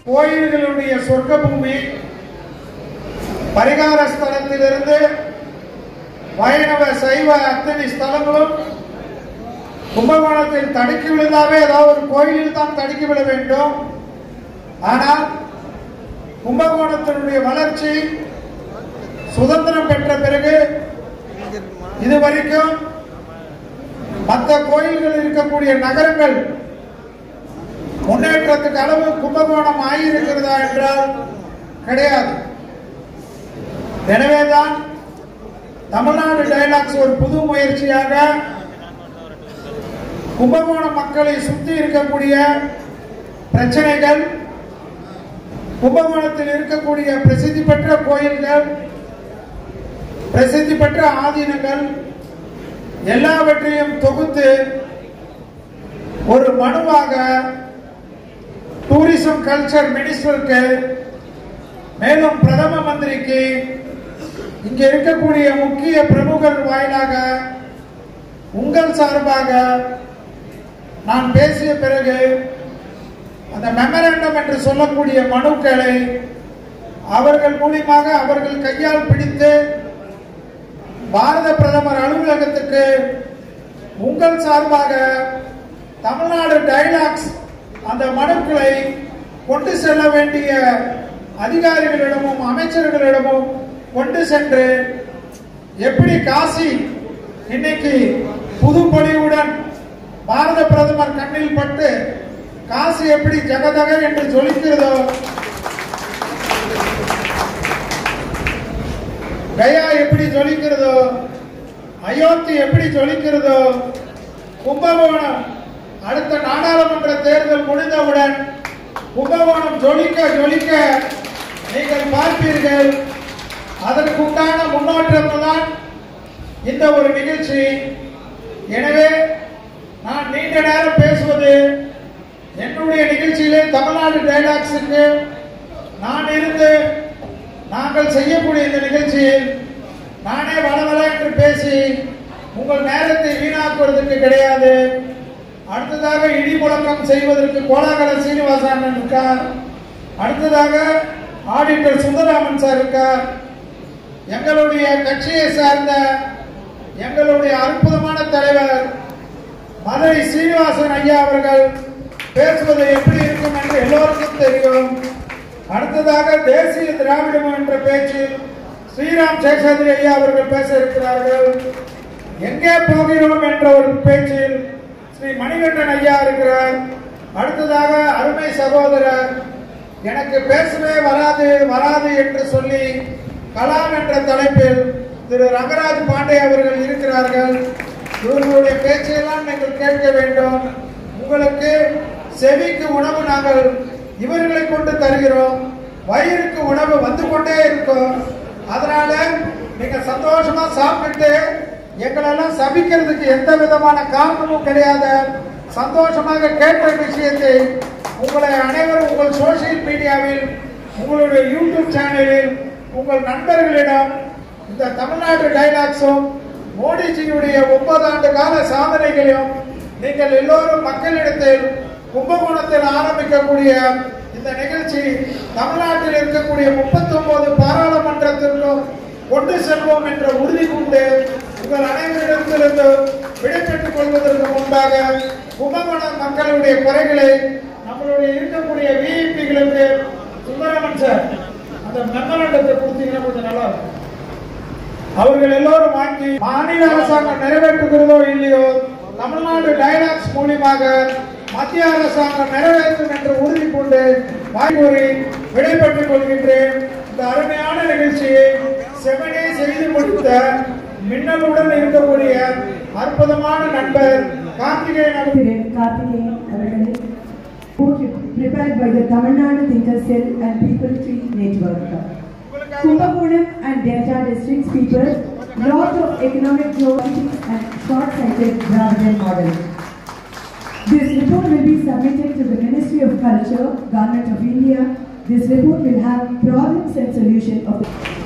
கோயில்களுடைய சொர்க்க பூமி பரிகார ஸ்தலத்திலிருந்து வைணவ சைவ அத்தனை ஸ்தலங்களும் கும்பகோணத்தில் தடுக்கி விழுந்தாவே ஏதாவது ஒரு கோயிலில் தான் தடுக்கி விழ வேண்டும் ஆனால் கும்பகோணத்தினுடைய வளர்ச்சி சுதந்திரம் பெற்ற பிறகு இதுவரைக்கும் மற்ற கோயில்கள் இருக்கக்கூடிய நகரங்கள் முன்னேற்றத்துக்கு அளவு கும்பகோணம் ஆகியிருக்கிறதா என்றால் கிடையாது எனவேதான் தமிழ்நாடு டைலாக்ஸ் ஒரு புது முயற்சியாக கும்பகோணம் மக்களை சுற்றி இருக்கக்கூடிய பிரச்சனைகள் கும்பகோணத்தில் இருக்கக்கூடிய பிரசித்தி பெற்ற கோயில்கள் பிரசித்தி பெற்ற ஆதீனங்கள் எல்லாவற்றையும் தொகுத்து ஒரு மனுவாக டூரிசம் கல்ச்சர் மினிஸ்டருக்கு மேலும் பிரதம மந்திரிக்கு இங்க இருக்கக்கூடிய முக்கிய பிரமுகர் வாயிலாக உங்கள் சார்பாக நான் பேசிய பிறகு அந்த மெமரண்டம் என்று சொல்லக்கூடிய மனுக்களை அவர்கள் மூலியமாக அவர்கள் கையால் பிடித்து பாரத பிரதமர் அலுவலகத்துக்கு உங்கள் சார்பாக தமிழ்நாடு டைலாக்ஸ் அந்த மனுக்களை கொண்டு செல்ல வேண்டிய அதிகாரிகளிடமும் அமைச்சர்களிடமும் கொண்டு சென்று எப்படி காசி இன்னைக்கு புது பொலிவுடன் பாரத பிரதமர் கண்ணில் பட்டு காசி எப்படி ஜகதக என்று ஜொலிக்கிறதோ கயா எப்படி ஜொலிக்கிறதோ அயோத்தி எப்படி ஜொலிக்கிறதோ கும்பகோணம் அடுத்த நாடாளுமன்ற தேர்தல் முடிந்தவுடன் கும்பகோணம் ஜொலிக்க ஜொலிக்க நீங்கள் பார்ப்பீர்கள் அதற்குண்டான முன்னோட்டம் தான் இந்த ஒரு நிகழ்ச்சி எனவே நான் நீண்ட நேரம் பேசுவது என்னுடைய நிகழ்ச்சியிலே தமிழ்நாடு டைலாக்ஸுக்கு நான் இருந்து நாங்கள் செய்யக்கூடிய இந்த நிகழ்ச்சியில் நானே வளவள என்று பேசி உங்கள் நேரத்தை வீணாக்குவதற்கு கிடையாது அடுத்ததாக இடி முழக்கம் செய்வதற்கு கோலாகல சீனிவாசன் இருக்கார் அடுத்ததாக ஆடிட்டர் சுந்தராமன் சார் இருக்கார் எங்களுடைய கட்சியை சார்ந்த எங்களுடைய அற்புதமான தலைவர் மதுரை சீனிவாசன் ஐயா அவர்கள் பேசுவது எப்படி இருக்கும் என்று எல்லோருக்கும் தெரியும் அடுத்ததாக தேசிய திராவிடம் என்ற பேச்சில் ஸ்ரீராம் சேஷாதிரி ஐயா அவர்கள் பேச இருக்கிறார்கள் எங்கே போகிறோம் என்ற ஒரு பேச்சில் ஸ்ரீ மணிகண்டன் ஐயா இருக்கிறார் அடுத்ததாக அருமை சகோதரர் எனக்கு பேசவே வராது வராது என்று சொல்லி கலாம் என்ற தலைப்பில் திரு ரங்கராஜ் பாண்டே அவர்கள் இருக்கிறார்கள் இவர்களுடைய பேச்சையெல்லாம் நீங்கள் கேட்க வேண்டும் உங்களுக்கு செவிக்கு உணவு நாங்கள் இவர்களை கொண்டு தருகிறோம் வயிறுக்கு உணவு வந்து கொண்டே இருக்கும் அதனால நீங்க சந்தோஷமா சாப்பிட்டு எங்களெல்லாம் சபிக்கிறதுக்கு எந்த விதமான காரணமும் கிடையாது சந்தோஷமாக கேட்ட விஷயத்தை உங்களை அனைவரும் உங்கள் சோசியல் மீடியாவில் உங்களுடைய யூடியூப் சேனலில் உங்கள் நண்பர்களிடம் இந்த தமிழ்நாடு டைலாக்ஸும் மோடிஜியுடைய ஒன்பது ஆண்டு கால சாதனைகளையும் நீங்கள் எல்லோரும் மக்களிடத்தில் கும்பகோணத்தில் ஆரம்பிக்கக்கூடிய இந்த நிகழ்ச்சி தமிழ்நாட்டில் இருக்கக்கூடிய முப்பத்தி ஒன்பது பாராளுமன்றத்திற்கும் கொண்டு செல்வோம் என்ற உறுதி கொண்டு உங்கள் அனைவரிடத்திலிருந்து விடைபெற்றுக் கொள்வதற்கு முன்பாக கும்பகோணம் மக்களுடைய குறைகளை நம்மளுடைய இருக்கக்கூடிய விஐபிகளுக்கு சுந்தரமன் சார் அந்த மெமரண்டத்தை கொடுத்தீங்கன்னா கொஞ்சம் நல்லா இருக்கும் அவர்கள் எல்லோரும் வாங்கி மாநில அரசாங்கம் நிறைவேற்றுகிறதோ இல்லையோ தமிழ்நாடு டைலாக்ஸ் மூலியமாக மத்திய அரசாங்கம் நிறைவேற்றும் என்று உறுதி கொண்டு வாய்மொழி விடைபெற்றுக் கொள்கின்றேன் இந்த அருமையான நிகழ்ச்சியை செவனே செய்து முடித்த மின்னலுடன் இருக்கக்கூடிய அற்புதமான நண்பர் கார்த்திகேயன் அவர்கள் President Karthikeyan அவர்களே book prepared by the Tamil Nadu Thinkers Cell and People Tree Network. Kumbakonam and Delta districts people lot of economic growth and short-sighted Dravidian model. This report will be submitted to the Ministry of Culture, Government of India. This report will have problems and solution of the